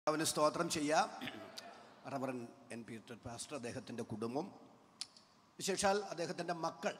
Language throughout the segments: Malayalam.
അവന് സ്തോത്രം ചെയ്യാം റവറൻ എൻ പീറ്റർ പാസ്റ്റർ അദ്ദേഹത്തിൻ്റെ കുടുംബം വിശേഷാൽ അദ്ദേഹത്തിൻ്റെ മക്കൾ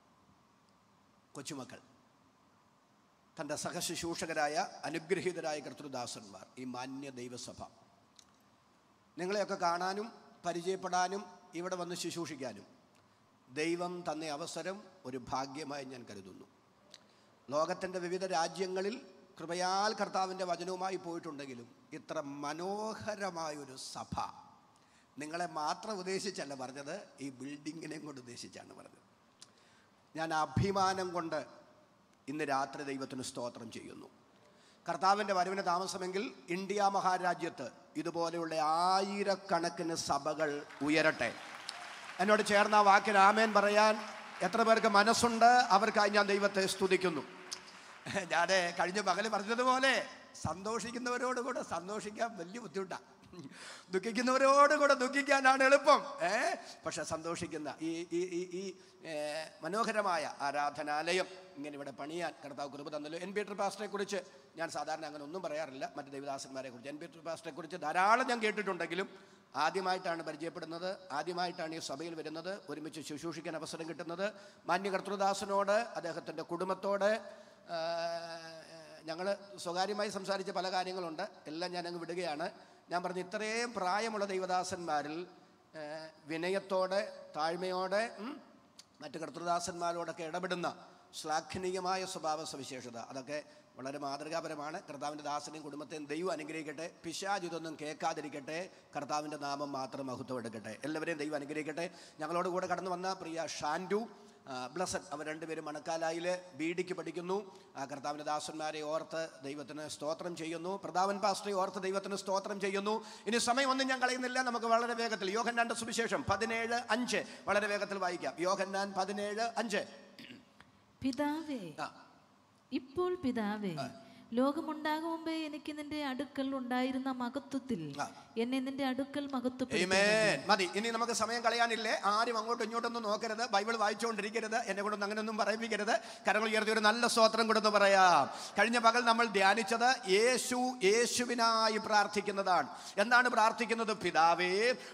കൊച്ചുമക്കൾ തൻ്റെ സഹശുശ്രൂഷകരായ അനുഗ്രഹീതരായ കർത്തൃദാസന്മാർ ഈ മാന്യ ദൈവസഭ നിങ്ങളെയൊക്കെ കാണാനും പരിചയപ്പെടാനും ഇവിടെ വന്ന് ശുശ്രൂഷിക്കാനും ദൈവം തന്ന അവസരം ഒരു ഭാഗ്യമായി ഞാൻ കരുതുന്നു ലോകത്തിൻ്റെ വിവിധ രാജ്യങ്ങളിൽ കൃപയാൽ കർത്താവിൻ്റെ വചനവുമായി പോയിട്ടുണ്ടെങ്കിലും ഇത്ര മനോഹരമായൊരു സഭ നിങ്ങളെ മാത്രം ഉദ്ദേശിച്ചല്ല പറഞ്ഞത് ഈ ബിൽഡിങ്ങിനെയും കൊണ്ട് ഉദ്ദേശിച്ചാണ് പറഞ്ഞത് ഞാൻ അഭിമാനം കൊണ്ട് ഇന്ന് രാത്രി ദൈവത്തിന് സ്തോത്രം ചെയ്യുന്നു കർത്താവിൻ്റെ വരവിന് താമസമെങ്കിൽ ഇന്ത്യ മഹാരാജ്യത്ത് ഇതുപോലെയുള്ള ആയിരക്കണക്കിന് സഭകൾ ഉയരട്ടെ എന്നോട് ചേർന്ന ആ വാക്കിന് ആമേൻ പറയാൻ എത്ര പേർക്ക് മനസ്സുണ്ട് അവർക്കായി ഞാൻ ദൈവത്തെ സ്തുതിക്കുന്നു ഞാൻ കഴിഞ്ഞ പകല് പറഞ്ഞതുപോലെ സന്തോഷിക്കുന്നവരോട് കൂടെ സന്തോഷിക്കാൻ വലിയ ബുദ്ധിമുട്ടാണ് ദുഃഖിക്കുന്നവരോട് കൂടെ ദുഃഖിക്കാനാണ് എളുപ്പം ഏ പക്ഷെ സന്തോഷിക്കുന്ന ഈ ഈ ഈ ഈ ഏ, മനോഹരമായ ആരാധനാലയം ഇങ്ങനെ ഇവിടെ പണിയാൻ കർത്താവ് കൃപ തന്നല്ലോ എൻ പീറ്റർ പാസ്റ്ററെ കുറിച്ച് ഞാൻ സാധാരണ അങ്ങനെ ഒന്നും പറയാറില്ല മറ്റ് ദേവദാസന്മാരെ കുറിച്ച് എൻ പീറ്റർ പാസ്റ്ററെ കുറിച്ച് ധാരാളം ഞാൻ കേട്ടിട്ടുണ്ടെങ്കിലും ആദ്യമായിട്ടാണ് പരിചയപ്പെടുന്നത് ആദ്യമായിട്ടാണ് ഈ സഭയിൽ വരുന്നത് ഒരുമിച്ച് ശുശ്രൂഷിക്കാൻ അവസരം കിട്ടുന്നത് മാന്യ കർത്തൃദാസനോട് അദ്ദേഹത്തിൻ്റെ കുടുംബത്തോട് ഞങ്ങൾ സ്വകാര്യമായി സംസാരിച്ച പല കാര്യങ്ങളുണ്ട് എല്ലാം ഞാൻ അങ്ങ് വിടുകയാണ് ഞാൻ പറഞ്ഞ ഇത്രയും പ്രായമുള്ള ദൈവദാസന്മാരിൽ ആ, വിനയത്തോടെ താഴ്മയോടെ ഉം, മറ്റ് കർത്തൃദാസന്മാരോടൊക്കെ ഇടപെടുന്ന ശ്ലാഘനീയമായ സ്വഭാവ സവിശേഷത അതൊക്കെ വളരെ മാതൃകാപരമാണ് കർത്താവിൻ്റെ ദാസനെയും കുടുംബത്തെയും ദൈവം അനുഗ്രഹിക്കട്ടെ പിശാജ് ഇതൊന്നും കേൾക്കാതിരിക്കട്ടെ കർത്താവിൻ്റെ നാമം മാത്രം മഹത്വം എടുക്കട്ടെ എല്ലാവരെയും ദൈവം അനുഗ്രഹിക്കട്ടെ ഞങ്ങളോട് കൂടെ കടന്നു വന്ന പ്രിയ ഷാൻഡു ബ്ലസഡ് അവർ രണ്ടുപേരും മണക്കാലായിൽ ബി ഡിക്ക് പഠിക്കുന്നു ആ കർത്താവിൻ്റെ ദാസന്മാരെ ഓർത്ത് ദൈവത്തിന് സ്തോത്രം ചെയ്യുന്നു പ്രതാപൻ പാസ്റ്ററെ ഓർത്ത് ദൈവത്തിന് സ്തോത്രം ചെയ്യുന്നു ഇനി സമയമൊന്നും ഞാൻ കളയുന്നില്ല നമുക്ക് വളരെ വേഗത്തിൽ യോഹന്നാൻ്റെ സുവിശേഷം പതിനേഴ് അഞ്ച് വളരെ വേഗത്തിൽ വായിക്കാം യോഹന്നാൻ പതിനേഴ് അഞ്ച് പിതാവേ ആ ഇപ്പോൾ പിതാവേ ലോകമുണ്ടാകും മുമ്പേ എനിക്ക് നിന്റെ അടുക്കൽ ഉണ്ടായിരുന്ന മഹത്വത്തിൽ ആ. എന്നെ നിന്റെ അടുക്കൽ മഹത്വപ്പെടുത്തി Amen. മതി ഇനി നമുക്ക് സമയം കളയാനില്ലേ ആരും അങ്ങോട്ടും ഇങ്ങോട്ടൊന്നും നോക്കരുത് ബൈബിൾ വായിച്ചുകൊണ്ടിരിക്കരുത് എന്നെ കൊണ്ടൊന്നും അങ്ങനെയൊന്നും പറയിപ്പിക്കരുത് കരങ്ങൾ ഉയർത്തി ഒരു നല്ല സ്തോത്രം കൊടുത്ത് പറയാം കഴിഞ്ഞ പകൽ നമ്മൾ ധ്യാനിച്ചത് യേശു യേശുവിനായി പ്രാർത്ഥിക്കുന്നതാണ് എന്താണ് പ്രാർത്ഥിക്കുന്നത് പിതാവേ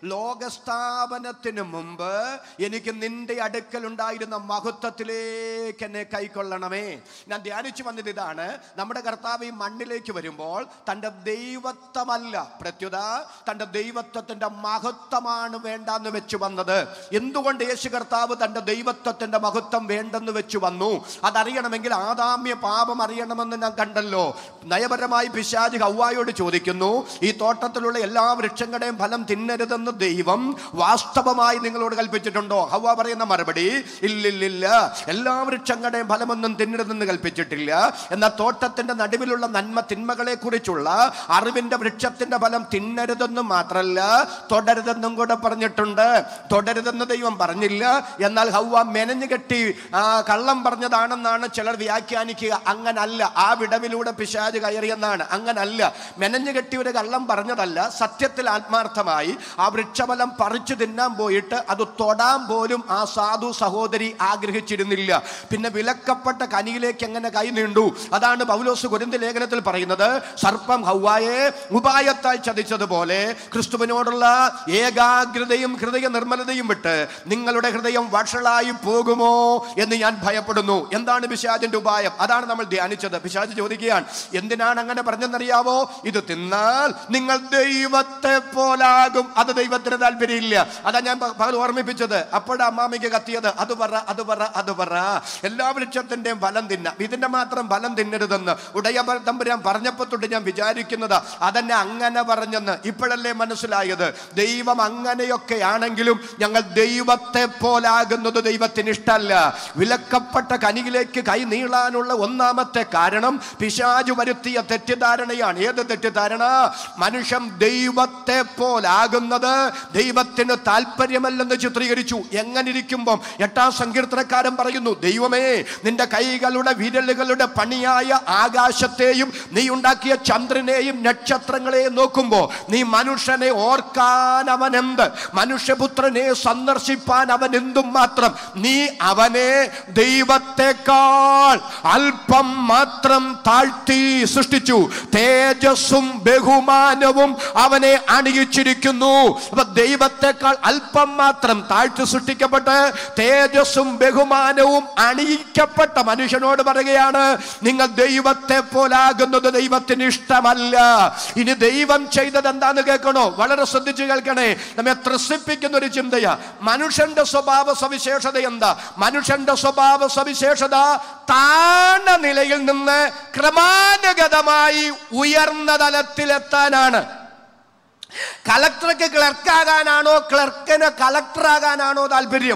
ലോകസ്ഥാപനത്തിന് മുമ്പ് എനിക്ക് നിന്റെ അടുക്കൽ ഉണ്ടായിരുന്ന മഹത്വത്തിലേക്ക് എന്നെ കൈക്കൊള്ളണമേ ഞാൻ ധ്യാനിച്ചു വന്നത് ഇതാണ് നമ്മുടെ കർത്താവ് ഈ മണ്ണിലേക്ക് വരുമ്പോൾ തൻ്റെ ദൈവത്വമല്ല പ്രത്യുത തൻ്റെ ദൈവത്വത്തിൻ്റെ മഹത്വമാണ് വേണ്ടെന്ന് വെച്ച് വന്നത് എന്തുകൊണ്ട് യേശു കർത്താവ് തൻ്റെ ദൈവത്വത്തിൻ്റെ മഹത്വം വേണ്ടെന്ന് വെച്ച് വന്നു അതറിയണമെങ്കിൽ ആദാമ്യ പാപം അറിയണമെന്ന് ഞാൻ കണ്ടല്ലോ നയപരമായി പിശാജ് ഹൗവായോട് ചോദിക്കുന്നു ഈ തോട്ടത്തിലുള്ള എല്ലാ വൃക്ഷങ്ങളുടെയും ഫലം തിന്നരുതെന്ന് ദൈവം വാസ്തവമായി നിങ്ങളോട് കൽപ്പിച്ചിട്ടുണ്ടോ ഹൗവ പറയുന്ന മറുപടി ഇല്ലില്ലില്ല എല്ലാ വൃക്ഷങ്ങളുടെയും ഫലമൊന്നും തിന്നരുതെന്ന് കൽപ്പിച്ചിട്ടില്ല എന്നാൽ തോട്ടത്തിന്റെ നടുവിലുള്ള നന്മ തിന്മകളെ കുറിച്ചുള്ള അറിവിന്റെ വൃക്ഷത്തിന്റെ ഫലം തിന്നരുതെന്ന് മാത്രല്ല തൊടരുതെന്നും കൂടെ പറഞ്ഞിട്ടുണ്ട് തൊടരുതെന്ന് ദൈവം പറഞ്ഞില്ല എന്നാൽ ഹൗവ മെനഞ്ഞു കെട്ടി ആ, കള്ളം പറഞ്ഞതാണെന്നാണ് ചിലർ വ്യാഖ്യാനിക്കുക അങ്ങനല്ല ആ വിടവിലൂടെ പിശാജ് കയറിയെന്നാണ് അങ്ങനല്ല മെനഞ്ഞു കെട്ടി ഒരു കള്ളം പറഞ്ഞതല്ല സത്യത്തിൽ ആത്മാർത്ഥമായി ആ വൃക്ഷഫലം പറിച്ചു തിന്നാൻ പോയിട്ട് അത് തൊടാൻ പോലും ആ സാധു സഹോദരി ആഗ്രഹിച്ചിരുന്നില്ല പിന്നെ വിലക്കപ്പെട്ട കനിയിലേക്ക് എങ്ങനെ കൈ നീണ്ടു അതാണ് പൗലോസ് കുരുന്ത് ലേഖനത്തിൽ പറയുന്നത് സർപ്പം ഹൗവായെ ഉപായത്താൽ ചതിച്ചതുപോലെ ക്രിസ്തുവിനോടുള്ള ഏകാഗ്രതയും ഹൃദയ നിർമ്മലതയും വിട്ട് നിങ്ങളുടെ ഹൃദയം വഷളായി പോകുമോ എന്ന് ഞാൻ ഭയപ്പെടുന്നു എന്താണ് പിശാചിന്റെ ഉപായം അതാണ് നമ്മൾ ധ്യാനിച്ചത് പിശാജ് ചോദിക്കുകയാണ് എന്തിനാണ് അങ്ങനെ പറഞ്ഞെന്നറിയാവോ ഇത് തിന്നാൽ നിങ്ങൾ ദൈവത്തെ പോലാകും അത് ദൈവത്തിന് താല്പര്യമില്ല അതാ ഞാൻ പ- പകൽ ഓർമ്മിപ്പിച്ചത് അപ്പോഴാ അമ്മാമിക്ക് കത്തിയത് അത് പറ അത് പറ അത് പറ എല്ലാ വൃക്ഷത്തിന്റെയും ഫലം തിന്നാം ഇതിന്റെ മാത്രം ഫലം തിന്നരുതെന്ന് ഉടയ തമ്പുരാൻ പറഞ്ഞപ്പോ തൊട്ട് ഞാൻ വിചാരിക്കുന്നത് അതെന്നെ അങ്ങനെ പറഞ്ഞെന്ന് ഇപ്പോഴല്ലേ മനസ്സിലായത് ദൈവം അങ്ങനെയൊക്കെ ആണെങ്കിലും ഞങ്ങൾ ദൈവത്തെ പോലാകുന്നത് ദൈവത്തിന് ഇഷ്ടമല്ല വിലക്കപ്പെട്ട കനിയിലേക്ക് കൈ നീളാനുള്ള ഒന്നാമത്തെ കാരണം പിശാജു വരുത്തിയ തെറ്റിദ്ധാരണയാണ് ഏത് തെറ്റിദ്ധാരണ മനുഷ്യൻ ദൈവത്തെ പോലാകുന്നത് ദൈവത്തിന് താല്പര്യമല്ലെന്ന് ചിത്രീകരിച്ചു എങ്ങനെ ഇരിക്കുമ്പം എട്ടാം സങ്കീർത്തനക്കാരൻ പറയുന്നു ദൈവമേ നിന്റെ കൈകളുടെ വിരലുകളുടെ പണിയായ ആകാശ ആകാശത്തെയും നീ ഉണ്ടാക്കിയ ചന്ദ്രനെയും നക്ഷത്രങ്ങളെയും നോക്കുമ്പോൾ നീ മനുഷ്യനെ ഓർക്കാൻ അവൻ എന്ത് മനുഷ്യപുത്രനെ സന്ദർശിപ്പാൻ അവൻ എന്തും മാത്രം നീ അവനെ ദൈവത്തെക്കാൾ അല്പം മാത്രം താഴ്ത്തി സൃഷ്ടിച്ചു തേജസ്സും ബഹുമാനവും അവനെ അണിയിച്ചിരിക്കുന്നു അപ്പൊ ദൈവത്തെക്കാൾ അല്പം മാത്രം താഴ്ത്തി സൃഷ്ടിക്കപ്പെട്ട് തേജസ്സും ബഹുമാനവും അണിയിക്കപ്പെട്ട മനുഷ്യനോട് പറയുകയാണ് നിങ്ങൾ ദൈവത്തെ പോലാകുന്നത് ദൈവത്തിന് ഇഷ്ടമല്ല ഇനി ദൈവം ചെയ്തത് എന്താന്ന് കേൾക്കണോ വളരെ ശ്രദ്ധിച്ചു കേൾക്കണേ നമ്മെ ത്രസിപ്പിക്കുന്ന ഒരു ചിന്തയാ മനുഷ്യന്റെ സ്വഭാവ സവിശേഷത എന്താ മനുഷ്യന്റെ സ്വഭാവ സവിശേഷത താണ നിലയിൽ നിന്ന് ക്രമാനുഗതമായി ഉയർന്ന തലത്തിലെത്താനാണ് കളക്ടർക്ക് ക്ലർക്കാകാനാണോ ക്ലർക്കിന് കളക്ടറാകാനാണോ താല്പര്യം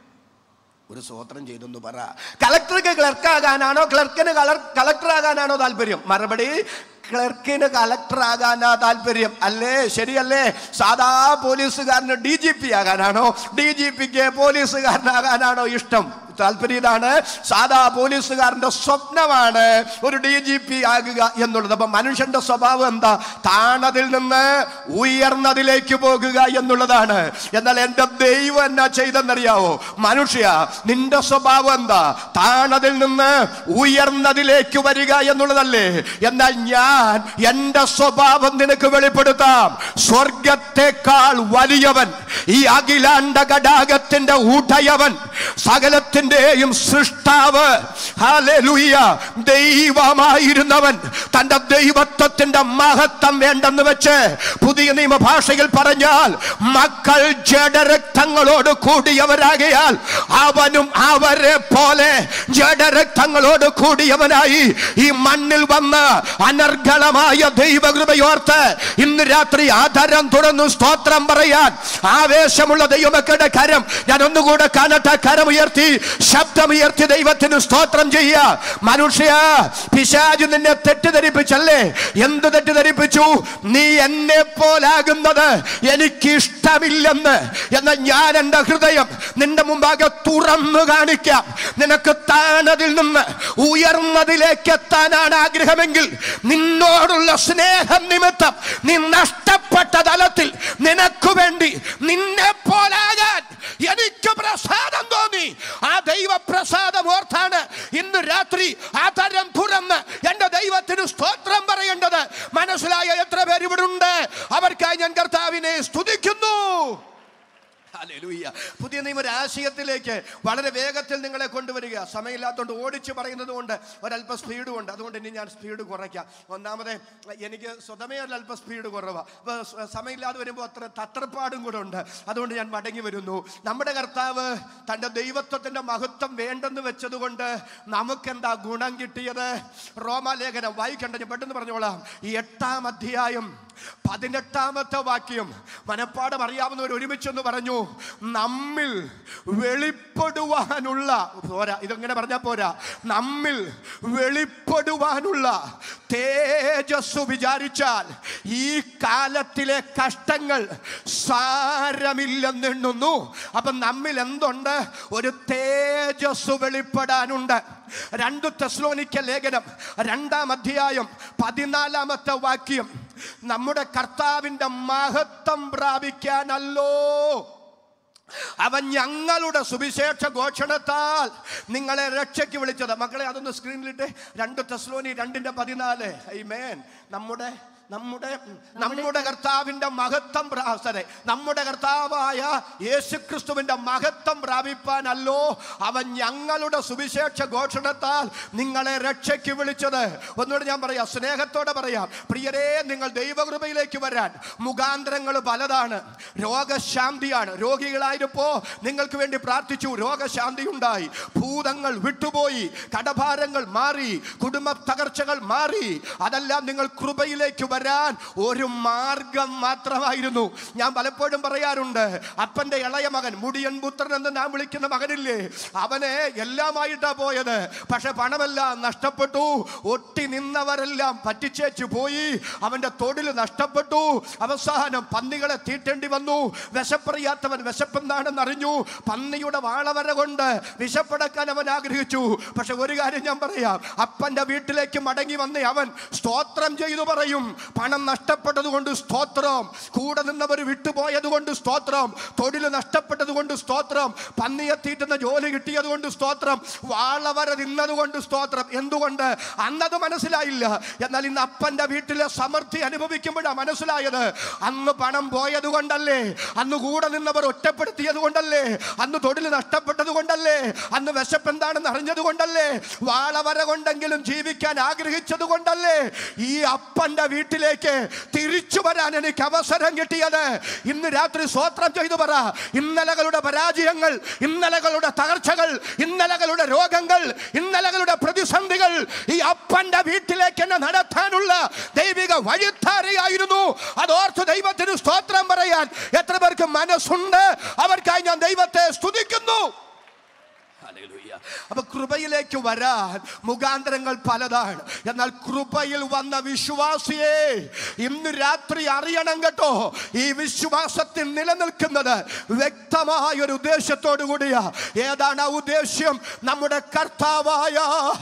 ഒരു സ്വോത്രം ചെയ്തൊന്ന് പറ കളക്ടർക്ക് ക്ലർക്കാകാനാണോ ക്ലർക്കിന് കളക്ടറാകാനാണോ താല്പര്യം മറുപടി ക്ലർക്കിന് കളക്ടറാകാനാ താല്പര്യം അല്ലേ ശരിയല്ലേ സാധാ പോലീസുകാരന് ഡി ജി പി ആകാനാണോ ഡി ജി പിക്ക് പോലീസുകാരനാകാനാണോ ഇഷ്ടം താല്പര്യം ഇതാണ് സാധാ പോലീസുകാരന്റെ സ്വപ്നമാണ് ഒരു ഡി ജി പി ആകുക എന്നുള്ളത് അപ്പൊ മനുഷ്യന്റെ സ്വഭാവം എന്താ താണതിൽ നിന്ന് ഉയർന്നതിലേക്ക് പോകുക എന്നുള്ളതാണ് എന്നാൽ എൻ്റെ ദൈവം എന്നാ ചെയ്തെന്നറിയാവോ മനുഷ്യ നിന്റെ സ്വഭാവം എന്താ താണതിൽ നിന്ന് ഉയർന്നതിലേക്ക് വരിക എന്നുള്ളതല്ലേ എന്നാൽ ഞാൻ എൻ്റെ സ്വഭാവം നിനക്ക് വെളിപ്പെടുത്താം സ്വർഗത്തെക്കാൾ വലിയവൻ ഈ അഖിലാണ്ട ഗടാകത്തിന്റെ ഊട്ടയവൻ സകലത്തിന്റെയും സൃഷ്ടാവ് ഹല്ലേലൂയ ദൈവമായിരുന്നവൻ തന്റെ ദൈവത്വത്തിന്റെ മഹത്വം വേണ്ടെന്ന് വെച്ച് പുതിയ നിയമഭാഷയിൽ പറഞ്ഞാൽ മക്കൾ ജഡരക്തങ്ങളോട് കൂടിയവരാകയാൽ അവനും അവരെ പോലെ ജഡരക്തങ്ങളോട് കൂടിയവനായി ഈ മണ്ണിൽ വന്ന് അനർഗളമായ ദൈവകൃപയോർത്ത് ഇന്ന് രാത്രി ആധാരം തുറന്നു സ്തോത്രം പറയാൻ ആവേശമുള്ള ദൈവമക്കളുടെ കരം ഞാൻ ഒന്നുകൂടെ കാണട്ടെ കരമുയർത്തി ശബ്ദമുയർത്തി ദൈവത്തിന് സ്തോത്രം ചെയ്യുക മനുഷ്യ പിശാജ് നിന്നെ തെറ്റിദ്ധരിപ്പിച്ചല്ലേ എന്ത് തെറ്റിദ്ധരിപ്പിച്ചു നീ എന്നെ പോലാകുന്നത് എനിക്ക് ഇഷ്ടമില്ലെന്ന് എന്നാൽ ഞാൻ എൻ്റെ ഹൃദയം നിന്റെ മുമ്പാകെ തുറന്നു കാണിക്കാം നിനക്ക് താണതിൽ നിന്ന് ഉയർന്നതിലേക്ക് എത്താനാണ് ആഗ്രഹമെങ്കിൽ നിന്നോടുള്ള സ്നേഹം നിമിത്തം നീ നഷ്ടപ്പെട്ട തലത്തിൽ നിനക്ക് വേണ്ടി നിന്നെ പോലാകാൻ എനിക്ക് പ്രസാദം തോന്നി ആ ദൈവ പ്രസാദം ഓർത്താണ് ഇന്ന് രാത്രി ആ തരം തുറന്ന് എന്റെ ദൈവത്തിന് സ്തോത്രം പറയേണ്ടത് മനസ്സിലായ എത്ര പേര് ഇവിടെ ഉണ്ട് അവർക്കായി ഞാൻ കർത്താവിനെ സ്തുതിക്കുന്നു ഹല്ലേലൂയ. പുതിയ നിയമ രാശിയത്തിലേക്ക് വളരെ വേഗത്തിൽ നിങ്ങളെ കൊണ്ടുവരിക സമയമില്ലാത്തതുകൊണ്ട് ഓടിച്ച് പറയുന്നത് കൊണ്ട് ഒരല്പം സ്പീഡും ഉണ്ട് അതുകൊണ്ട് ഇനി ഞാൻ സ്പീഡ് കുറയ്ക്കാം ഒന്നാമത് എനിക്ക് സ്വതമേ ഒരല്പം സ്പീഡ് കുറവാണ് അപ്പോൾ സ- സമയമില്ലാതെ വരുമ്പോൾ അത്ര തത്രപ്പാടും കൂടെ ഉണ്ട് അതുകൊണ്ട് ഞാൻ മടങ്ങി വരുന്നു നമ്മുടെ കർത്താവ് തൻ്റെ ദൈവത്വത്തിൻ്റെ മഹത്വം വേണ്ടെന്ന് വെച്ചതുകൊണ്ട് നമുക്കെന്താ ഗുണം കിട്ടിയത് റോമാലേഖനം വായിക്കണ്ട ഞാൻ പെട്ടെന്ന് പറഞ്ഞോളാം ഈ എട്ടാം അധ്യായം പതിനെട്ടാമത്തെ വാക്യം മനപ്പാടം അറിയാവുന്നവർ ഒരുമിച്ചൊന്ന് പറഞ്ഞു നമ്മിൽ വെളിപ്പെടുവാനുള്ള പോരാ ഇതെങ്ങനെ പറഞ്ഞാൽ പോരാ നമ്മിൽ വെളിപ്പെടുവാനുള്ള തേജസ് വിചാരിച്ചാൽ ഈ കാലത്തിലെ കഷ്ടങ്ങൾ സാരമില്ലെന്നെണ്ണുന്നു അപ്പം നമ്മിൽ എന്തുണ്ട് ഒരു തേജസ് വെളിപ്പെടാനുണ്ട് രണ്ട് തെസ്ലോനിക്ക ലേഖനം രണ്ടാം അധ്യായം പതിനാലാമത്തെ വാക്യം നമ്മുടെ കർത്താവിൻ്റെ മഹത്വം പ്രാപിക്കാനല്ലോ അവൻ ഞങ്ങളുടെ സുവിശേഷ ഘോഷണത്താൽ നിങ്ങളെ രക്ഷയ്ക്ക് വിളിച്ചത് മക്കളെ അതൊന്ന് സ്ക്രീനിലിട്ട് രണ്ട് തെസ്ലോനി രണ്ടിന്റെ പതിനാല് ഐമേൻ നമ്മുടെ നമ്മുടെ നമ്മുടെ കർത്താവിന്റെ മഹത്വം പ്രാസരെ നമ്മുടെ കർത്താവായ യേശുക്രിസ്തുവിന്റെ മഹത്വം പ്രാപിപ്പാനല്ലോ അവൻ ഞങ്ങളുടെ സുവിശേഷ ഘോഷണത്താൽ നിങ്ങളെ രക്ഷയ്ക്ക് വിളിച്ചത് ഒന്നുകൂടെ ഞാൻ പറയാം സ്നേഹത്തോടെ പറയാം പ്രിയരേ നിങ്ങൾ ദൈവകൃപയിലേക്ക് വരാൻ മുഖാന്തരങ്ങൾ പലതാണ് രോഗശാന്തിയാണ് രോഗികളായിരുപ്പോ നിങ്ങൾക്ക് വേണ്ടി പ്രാർത്ഥിച്ചു രോഗശാന്തി ഉണ്ടായി ഭൂതങ്ങൾ വിട്ടുപോയി കടഭാരങ്ങൾ മാറി കുടുംബ തകർച്ചകൾ മാറി അതെല്ലാം നിങ്ങൾ കൃപയിലേക്ക് വരാൻ വരാൻ ഒരു മാർഗം മാത്രമായിരുന്നു ഞാൻ പലപ്പോഴും പറയാറുണ്ട് അപ്പന്റെ ഇളയ മകൻ മുടിയൻ പുത്രൻ എന്ന് നാം വിളിക്കുന്ന മകനില്ലേ അവനെ എല്ലാമായിട്ടാ പോയത് പക്ഷെ പണമെല്ലാം നഷ്ടപ്പെട്ടു ഒട്ടി നിന്നവരെല്ലാം പറ്റിച്ചേച്ചു പോയി അവന്റെ തൊഴിൽ നഷ്ടപ്പെട്ടു അവസാനം പന്നികളെ തീറ്റേണ്ടി വന്നു വിശപ്പറിയാത്തവൻ വിശപ്പെന്താണെന്ന് അറിഞ്ഞു പന്നിയുടെ വാളവര കൊണ്ട് വിശപ്പടക്കാൻ അവൻ ആഗ്രഹിച്ചു പക്ഷെ ഒരു കാര്യം ഞാൻ പറയാം അപ്പന്റെ വീട്ടിലേക്ക് മടങ്ങി വന്ന അവൻ സ്തോത്രം ചെയ്തു പറയും പണം നഷ്ടപ്പെട്ടത് കൊണ്ട് സ്തോത്രം കൂടെ നിന്നവർ വിട്ടുപോയത് കൊണ്ട് സ്തോത്രം തൊഴിൽ നഷ്ടപ്പെട്ടത് കൊണ്ട് സ്തോത്രം പന്നിയെ തീറ്റുന്ന ജോലി കിട്ടിയത് കൊണ്ട് സ്തോത്രം വാളവര നിന്നത് കൊണ്ട് സ്തോത്രം എന്തുകൊണ്ട് അന്നത് മനസ്സിലായില്ല എന്നാൽ ഇന്ന് അപ്പന്റെ വീട്ടിലെ സമൃദ്ധി അനുഭവിക്കുമ്പോഴാണ് മനസ്സിലായത് അന്ന് പണം പോയത് കൊണ്ടല്ലേ അന്ന് കൂടെ നിന്നവർ ഒറ്റപ്പെടുത്തിയത് കൊണ്ടല്ലേ അന്ന് തൊഴിൽ നഷ്ടപ്പെട്ടത് കൊണ്ടല്ലേ അന്ന് വിശപ്പ് എന്താണെന്ന് അറിഞ്ഞത് കൊണ്ടല്ലേ വാളവര കൊണ്ടെങ്കിലും ജീവിക്കാൻ ആഗ്രഹിച്ചത് കൊണ്ടല്ലേ ഈ അപ്പന്റെ വീട്ടിലേക്ക് തിരിച്ചു വരാൻ എനിക്ക് അവസരം കിട്ടിയത് ഇന്ന് രാത്രി സ്വോത്രം ചെയ്തു പറ ഇന്നലകളുടെ പരാജയങ്ങൾ ഇന്നലകളുടെ തകർച്ചകൾ ഇന്നലകളുടെ രോഗങ്ങൾ ഇന്നലകളുടെ പ്രതിസന്ധികൾ ഈ അപ്പന്റെ വീട്ടിലേക്ക് എന്നെ നടത്താനുള്ള ദൈവിക വഴിത്താരയായിരുന്നു അതോർത്ത് ദൈവത്തിന് സ്തോത്രം പറയാൻ എത്ര പേർക്ക് മനസ്സുണ്ട് അവർക്കായി ഞാൻ ദൈവത്തെ സ്തുതിക്കുന്നു ഹല്ലേലൂയ. അപ്പൊ കൃപയിലേക്ക് വരാൻ മുഖാന്തരങ്ങൾ പലതാണ് എന്നാൽ കൃപയിൽ വന്ന വിശ്വാസിയെ ഇന്ന് രാത്രി അറിയണം കേട്ടോ ഈ വിശ്വാസത്തിൽ നിലനിൽക്കുന്നത് വ്യക്തമായ ഒരു ഉദ്ദേശത്തോടു കൂടിയ ഏതാണ് ആ ഉദ്ദേശ്യം നമ്മുടെ കർത്താവായ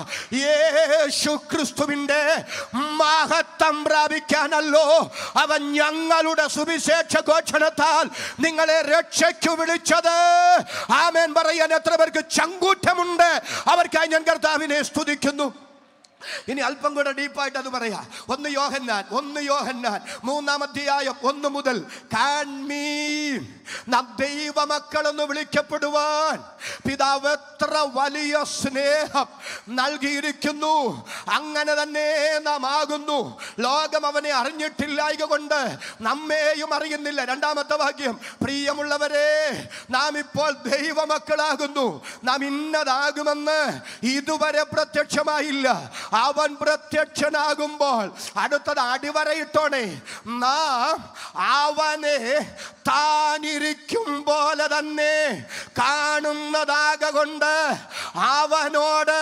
യേശു ക്രിസ്തുവിന്റെ മഹത്വം പ്രാപിക്കാനല്ലോ അവൻ ഞങ്ങളുടെ സുവിശേഷ ഘോഷണത്താൽ നിങ്ങളെ രക്ഷയ്ക്കു വിളിച്ചത് ആമേൻ പറയാൻ എത്ര പേർക്ക് ചങ്കൂറ്റമുണ്ട് അവർക്കായി ഞാൻ കർത്താവിനെ സ്തുതിക്കുന്നു ഇനി അല്പം കൂടെ ഡീപ്പായിട്ട് അത് പറയാ ഒന്ന് യോഹന്നാൻ ഒന്ന് യോഹന്നാൻ മൂന്നാം അധ്യായം ഒന്ന് മുതൽ കാൺമീൻ നാം ദൈവമക്കളെന്ന് വിളിക്കപ്പെടുവാൻ പിതാവ് എത്ര വലിയ സ്നേഹം നൽകിയിരിക്കുന്നു അങ്ങനെ തന്നെ നാം ആകുന്നു ലോകം അവനെ അറിഞ്ഞിട്ടില്ലായക കൊണ്ട് നമ്മെയും അറിയുന്നില്ല രണ്ടാമത്തെ വാക്യം പ്രിയമുള്ളവരെ നാം ഇപ്പോൾ ദൈവമക്കളാകുന്നു നാം ഇന്നതാകുമെന്ന് ഇതുവരെ പ്രത്യക്ഷമായില്ല അവൻ പ്രത്യക്ഷനാകുമ്പോൾ അടുത്തത് അടിവരയിട്ടോണേ നാം അവനെ താനിരിക്കും പോലെ തന്നെ കാണുന്നതാകൊണ്ട് അവനോട്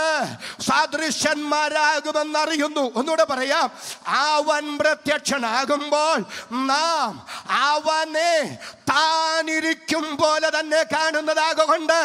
സദൃശന്മാരാകുമെന്നറിയുന്നു ഒന്നുകൂടെ പറയാം അവൻ പ്രത്യക്ഷനാകുമ്പോൾ നാം അവനെ താനിരിക്കും പോലെ തന്നെ കാണുന്നതാകൊണ്ട്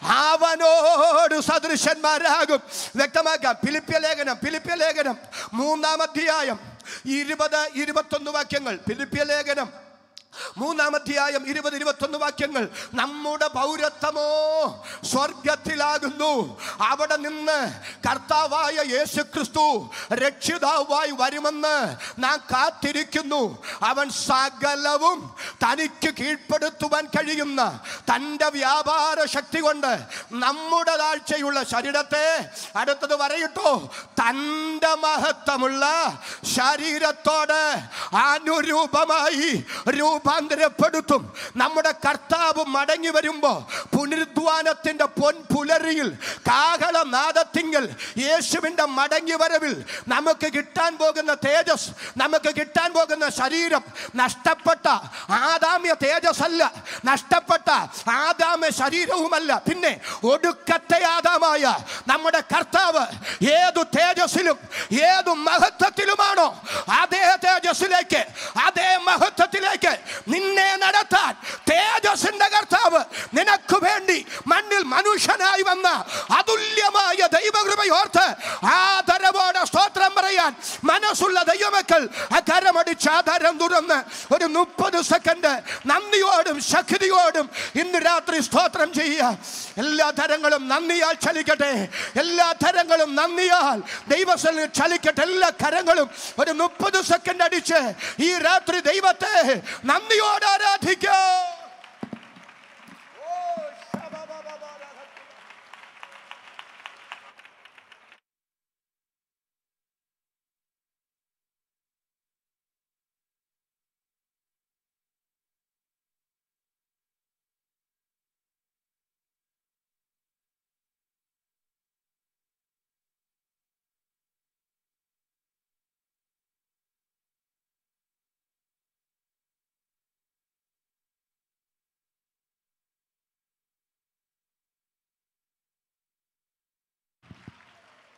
അവനോട് സദൃശന്മാരാകും വ്യക്തമാക്കാം ഫിലിപ്പ്യ ലേഖനം ഫിലിപ്പ്യ ലേഖനം മൂന്നാം അധ്യായം ഇരുപത് ഇരുപത്തൊന്ന് വാക്യങ്ങൾ ഫിലിപ്പ്യ ലേഖനം മൂന്നാം അധ്യായം ഇരുപത് ഇരുപത്തൊന്ന് വാക്യങ്ങൾ നമ്മുടെ പൗരത്വമോ സ്വർഗത്തിലാകുന്നു അവിടെ നിന്ന് കർത്താവായ യേശു ക്രിസ്തു രക്ഷിതാവായി വരുമെന്ന് നാം കാത്തിരിക്കുന്നു അവൻ സകലവും തനിക്ക് കീഴ്പ്പെടുത്തുവാൻ കഴിയുന്ന തൻ്റെ വ്യാപാര ശക്തി കൊണ്ട് നമ്മുടെ താഴ്ചയുള്ള ശരീരത്തെ അടുത്തത് പറയട്ടോ തൻ്റെ മഹത്വമുള്ള ശരീരത്തോട് അനുരൂപമായി രൂപാന്തരപ്പെടുത്തും നമ്മുടെ കർത്താവ് മടങ്ങി വരുമ്പോ പുനരുദ്ധാനത്തിന്റെ പൊൻപുലരിയിൽ കാഹളനാദത്തിങ്കൽ യേശുവിന്റെ മടങ്ങി വരവിൽ നമുക്ക് കിട്ടാൻ പോകുന്ന തേജസ് നമുക്ക് കിട്ടാൻ പോകുന്ന ശരീരം നഷ്ടപ്പെട്ട ആദാമ്യ തേജസ് അല്ല നഷ്ടപ്പെട്ട ആദാമ്യ ശരീരവുമല്ല പിന്നെ ഒടുക്കത്തെ ആദാമായ നമ്മുടെ കർത്താവ് ഏതു തേജസ്സിലും ഏതു മഹത്വത്തിലുമാണോ അതേ തേജസ്സിലേക്ക് അതേ മഹത്വത്തിലേക്ക് നിന്നെ നടത്താൻ തേജസ്സിന്റെ കർത്താവ് നിനക്ക് വേണ്ടി മണ്ണിൽ മനുഷ്യനായി വന്ന അതുല്യമായ ദൈവകൃപയോർത്ത് ആദരവോടെ സ്തോത്രം പറയാൻ മനസ്സുള്ള ദൈവമക്കൾ കരമടിച്ച് ആധാരം തുറന്ന് ഒരു മുപ്പത് സെക്കൻഡ് നന്ദിയോടും ശക്തിയോടും ഇന്ന് രാത്രി സ്തോത്രം ചെയ്യുക എല്ലാ തരങ്ങളും നന്ദിയാൽ ചലിക്കട്ടെ എല്ലാ തരങ്ങളും നന്ദിയാൽ ദൈവസ്ഥലിൽ ചലിക്കട്ടെ എല്ലാ കരങ്ങളും ഒരു മുപ്പത് സെക്കൻഡ് അടിച്ച് ഈ രാത്രി ദൈവത്തെ നന്ദിയോടെ ആരാധിക്കാം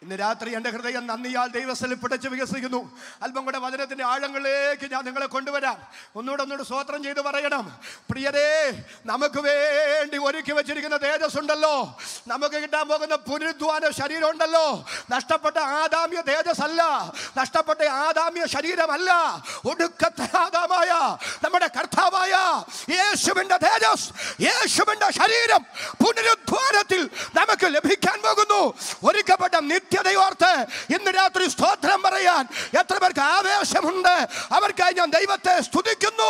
ഇന്ന് രാത്രി എൻ്റെ ഹൃദയം നന്ദിയാൽ ദൈവസ്ഥലിൽ പിടച്ച് വികസിക്കുന്നു അല്പം കൂടെ വചനത്തിന്റെ ആഴങ്ങളിലേക്ക് ഞാൻ നിങ്ങളെ കൊണ്ടുവരാം ഒന്നുകൂടെ ഒന്നുകൂടെ സ്വോത്രം ചെയ്ത് പറയണം പ്രിയരേ നമുക്ക് വേണ്ടി ഒരുക്കി വെച്ചിരിക്കുന്ന തേജസ് ഉണ്ടല്ലോ നമുക്ക് കിട്ടാൻ പോകുന്ന പുനരുദ്ധാന ശരീരം ഉണ്ടല്ലോ നഷ്ടപ്പെട്ട ആദാമ്യ തേജസ് അല്ല നഷ്ടപ്പെട്ട ആദാമ്യ ശരീരമല്ല ഒടുക്കത്തെ ആദാമായ നമ്മുടെ കർത്താവായ യേശുവിന്റെ തേജസ് യേശുവിന്റെ ശരീരം പുനരുദ്ധാനത്തിൽ നമുക്ക് ലഭിക്കാൻ പോകുന്നു ഒരുക്കപ്പെട്ട നിത്യതയോർത്ത് ഇന്ന് രാത്രി സ്തോത്രം പറയാൻ എത്ര പേർക്ക് ആവേശമുണ്ട് അവർക്കായി ഞാൻ ദൈവത്തെ സ്തുതിക്കുന്നു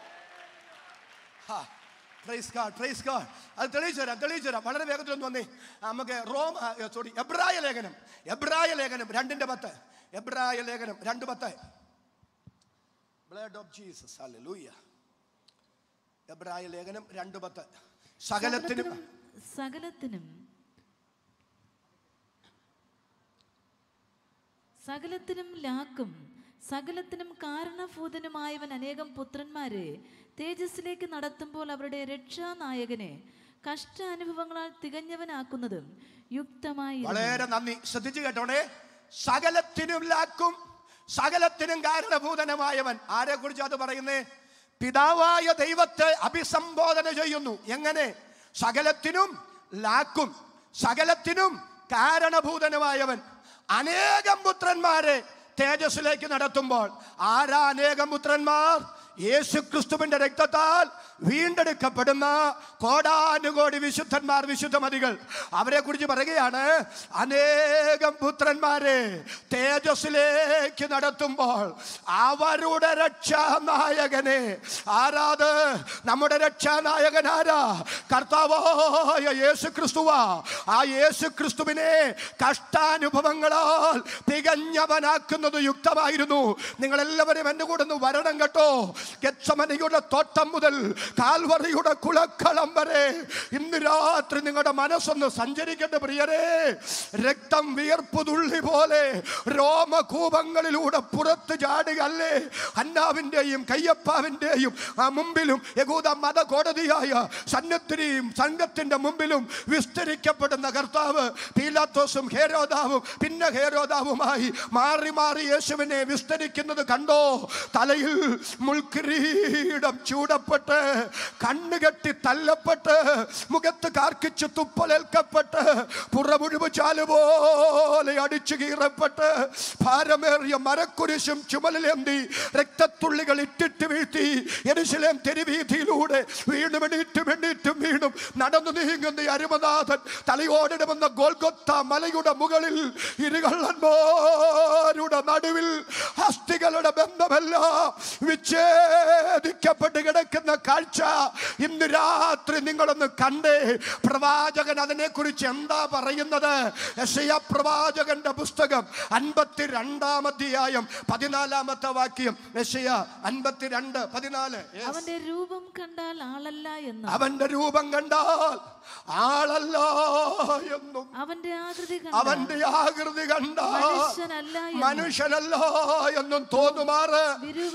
പ്രൈസ് ഗാഡ് പ്രൈസ് ഗാഡ് അത് തെളിയിച്ചു തരാം തെളിയിച്ചു തരാം വളരെ വേഗത്തിൽ ഒന്ന് വന്നേ നമുക്ക് റോം സോറി എബ്രായ ലേഖനം എബ്രായ ലേഖനം രണ്ടിന്റെ പത്ത് എബ്രായ ലേഖനം രണ്ട് പത്ത് ബ്ലഡ് ഓഫ് ജീസസ് ഹല്ലേലൂയ എബ്രായ ലേഖനം രണ്ട് പത്ത് സകലത്തിനും സകലത്തിനും സകലത്തിനും ലാക്കും സകലത്തിനും കാരണഭൂതനുമായവൻ അനേകം പുത്രന്മാരെ തേജസ്സിലേക്ക് നടത്തുമ്പോൾ അവരുടെ രക്ഷാനായകനെ കഷ്ടാനുഭവങ്ങളാൽ തികഞ്ഞവനാക്കുന്നതും യുക്തമായി വളരെ നന്ദി ശ്രദ്ധിച്ചു കേട്ടോണേ സകലത്തിനും ലാക്കും സകലത്തിനും കാരണഭൂതനമായവൻ ആരെ കുറിച്ച് അത് പറയുന്നേ പിതാവായ ദൈവത്തെ അഭിസംബോധന ചെയ്യുന്നു എങ്ങനെ സകലത്തിനും ലാക്കും സകലത്തിനും കാരണഭൂതനുമായവൻ അനേകം പുത്രന്മാരെ തേജസ്സിലേക്ക് നടത്തുമ്പോൾ ആരാ അനേകം പുത്രന്മാർ യേശു ക്രിസ്തുവിന്റെ രക്തത്താൽ വീണ്ടെടുക്കപ്പെടുന്ന കോടാനുകോടി വിശുദ്ധന്മാർ വിശുദ്ധമതികൾ അവരെ കുറിച്ച് പറയുകയാണ് അനേകം പുത്രന്മാരെ തേജസ്സിലേക്ക് നടത്തുമ്പോൾ അവരുടെ രക്ഷാനായകനെ ആരാത് നമ്മുടെ രക്ഷാനായകൻ ആരാ കർത്താവായ യേശു ക്രിസ്തുവാ ആ യേശു ക്രിസ്തുവിനെ കഷ്ടാനുഭവങ്ങളാൽ തികഞ്ഞവനാക്കുന്നത് യുക്തമായിരുന്നു നിങ്ങൾ എല്ലാവരും എൻ്റെ കൂടെ ഒന്ന് വരണം കേട്ടോ ഗെത്സമനയുടെ തോട്ടം മുതൽ കാൽവറിയുടെ കുളക്കളം വരെ ഇന്ന് രാത്രി നിങ്ങളുടെ മനസ്സൊന്ന് സഞ്ചരിക്കട്ടെ പ്രിയരെ രക്തം വിയർപ്പ് തുള്ളി പോലെ രോമകൂപങ്ങളിലൂടെ പുറത്ത് ചാടുകയല്ലേ അന്നാവിൻ്റെയും കയ്യപ്പാവിൻ്റെയും ആ മുമ്പിലും യഹൂദ മത കോടതിയായ സന്നത്തിനെയും സംഘത്തിന്റെ മുമ്പിലും വിസ്തരിക്കപ്പെടുന്ന കർത്താവ് പീലാത്തോസും ഹേരോദാവും പിന്നെ ഹേരോദാവുമായി മാറി മാറി യേശുവിനെ വിസ്തരിക്കുന്നത് കണ്ടോ തലയിൽ മുൾക്കിരീടം ചൂടപ്പെട്ട് കണ്ണുകെട്ടി തല്ലപ്പെട്ട് മുഖത്ത് കാർക്കിച്ച് തുപ്പലേൽക്കപ്പെട്ട് പുറമുഴുവ് ചാലുപോലെ അടിച്ചു കീറപ്പെട്ട് ഭാരമേറിയ മരക്കുരിശും ചുമലിലേന്തി രക്തത്തുള്ളികൾ ഇട്ടിട്ട് വീഴ്ത്തി എരുശലേം തെരുവീതിയിലൂടെ വീണ്ടും എണീറ്റും എണീറ്റും വീണ്ടും നടന്നു നീങ്ങുന്ന ഈ അരുമനാഥൻ തലയോടിടുമെന്ന ഗോൽഗൊത്ത മലയുടെ മുകളിൽ ഇരുകള്ളന്മാരുടെ നടുവിൽ അസ്ഥികളുടെ ബന്ധമല്ല വിച്ഛേദിക്കപ്പെട്ട് കിടക്കുന്ന കാഴ്ച ഇന്ന് രാത്രി നിങ്ങളൊന്ന് കണ്ടേ പ്രവാചകൻ അതിനെക്കുറിച്ച് എന്താ പറയുന്നത് യശയ പ്രവാചകന്റെ പുസ്തകം അൻപത്തിരണ്ടാം അധ്യായം പതിനാലാമത്തെ വാക്യം യശയ അൻപത്തിരണ്ട് പതിനാല് Yes. അവന്റെ രൂപം കണ്ടാൽ ആളല്ല എന്നും അവന്റെ രൂപം കണ്ടാൽ ആളല്ല എന്നും അവന്റെ ആകൃതി അവന്റെ കണ്ടാൽ ആകൃതി കണ്ടാൽ മനുഷ്യനല്ല എന്നും മനുഷ്യനല്ല എന്നും തോന്നുമാറ്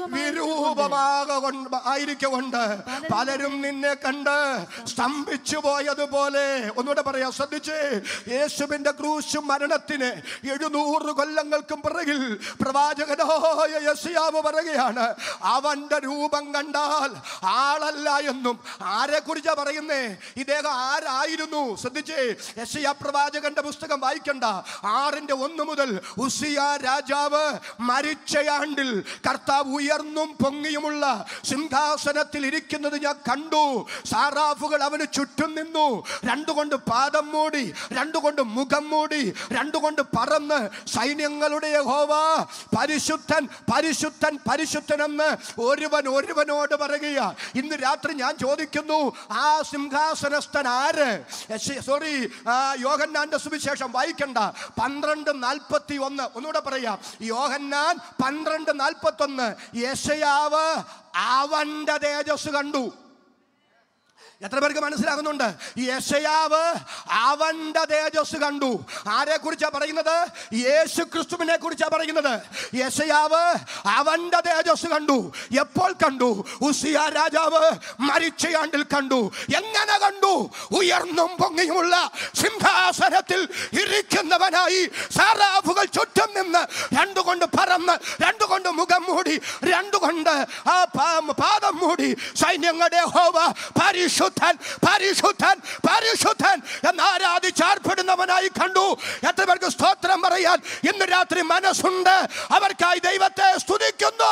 വിരൂപമാക ആയിരിക്കൊണ്ട് പലരും നിന്നെ കണ്ട് സ്തംഭിച്ചു പോയതുപോലെ ഒന്നുകൂടെ പറയാം ശ്രദ്ധിച്ചേ യേശുവിന്റെ ക്രൂശും മരണത്തിന് എഴുന്നൂറ് കൊല്ലങ്ങൾക്കും പിറകിൽ പ്രവാചകനായ യസിയാവ് പറയുകയാണ് അവന്റെ രൂപം കണ്ടാൽ ആളല്ല എന്നും ആരെ കുറിച്ചാ പറയുന്നേ ഇദ്ദേഹം ആരായിരുന്നു ശ്രദ്ധിച്ചേ യശയ പ്രവാചകന്റെ പുസ്തകം വായിക്കണ്ട ആറിന്റെ ഒന്ന് മുതൽ ഉസിയ രാജാവ് മരിച്ചയാണ്ടിൽ കർത്താവ് ഉയർന്നും പൊങ്ങിയുമുള്ള സിംഹാസനത്തിൽ ഇരിക്കുന്നത് ഞാൻ കണ്ടു സാറാഫുകൾ അവന് ചുറ്റും നിന്നു രണ്ടുകൊണ്ട് പാദം മൂടി രണ്ടുകൊണ്ട് മുഖം മൂടി രണ്ടുകൊണ്ട് പറന്ന് സൈന്യങ്ങളുടെ യഹോവ പരിശുദ്ധൻ പരിശുദ്ധൻ പരിശുദ്ധൻ എന്ന് ഒരുവൻ ഒരുവനോട് പറയുക ഇന്ന് രാത്രി ഞാൻ ചോദിക്കുന്നു ആ സിംഹാസനസ്ഥൻ ആര് സോറി യോഹന്നാന്റെ സുവിശേഷം വായിക്കണ്ട പന്ത്രണ്ട് നാൽപ്പത്തി ഒന്ന് ഒന്നുകൂടെ പറയാം യോഹന്നാൻ പന്ത്രണ്ട് നാൽപ്പത്തി ഒന്ന് യശയാവ് അവന്റെ തേജസ് കണ്ടു എത്ര പേർക്ക് മനസ്സിലാകുന്നുണ്ട് ഈ യശയാവ് അവന്റെ തേജസ് കണ്ടു ആരെ കുറിച്ചാ പറയുന്നത് യേശു ക്രിസ്തുവിനെ കുറിച്ചാ പറയുന്നത് യശയാവ് അവന്റെ തേജസ് കണ്ടു എപ്പോൾ കണ്ടു ഉസിയ രാജാവ് മരിച്ചയാണ്ടിൽ കണ്ടു എങ്ങനെ കണ്ടു ഉയർന്നും പൊങ്ങിയുമുള്ള സിംഹാസനത്തിൽ ഇരിക്കുന്നവനായി സാറാഫുകൾ ചുറ്റും നിന്ന് രണ്ടുകൊണ്ട് പറന്ന് രണ്ടുകൊണ്ട് മുഖം മൂടി രണ്ടുകൊണ്ട് ആ പാ- പാദം മൂടി സൈന്യങ്ങളുടെ ഹോവ പരിശുദ്ധൻ പരിശുദ്ധൻ പരിശുദ്ധൻ എന്ന് ആരാധിച്ചാർപ്പെടുന്നവനായി കണ്ടു എത്ര പേർക്ക് സ്തോത്രം പറയാൻ ഇന്ന് രാത്രി മനസ്സുണ്ട് അവർക്കായി ദൈവത്തെ സ്തുതിക്കുന്നു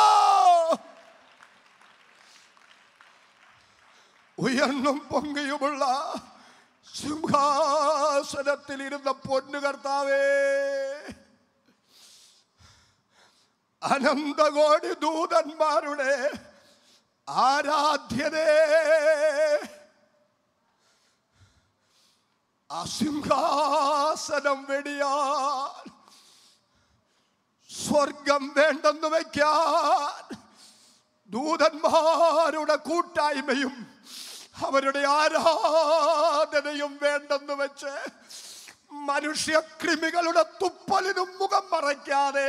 ഉയർന്നും പൊങ്ങിയുമുള്ള സിംഹാസനത്തിൽ ഇരുന്ന പൊന്നു കർത്താവേ അനന്തകോടി ദൂതന്മാരുടെ ആരാധ്യതേ അസിംഹാസനം വെടിയാൻ സ്വർഗം വേണ്ടെന്ന് വയ്ക്കാൻ ദൂതന്മാരുടെ കൂട്ടായ്മയും അവരുടെ ആരാധനയും വേണ്ടെന്ന് വെച്ച് മനുഷ്യക്രിമികളുടെ തുപ്പലിനും മുഖം മറയ്ക്കാതെ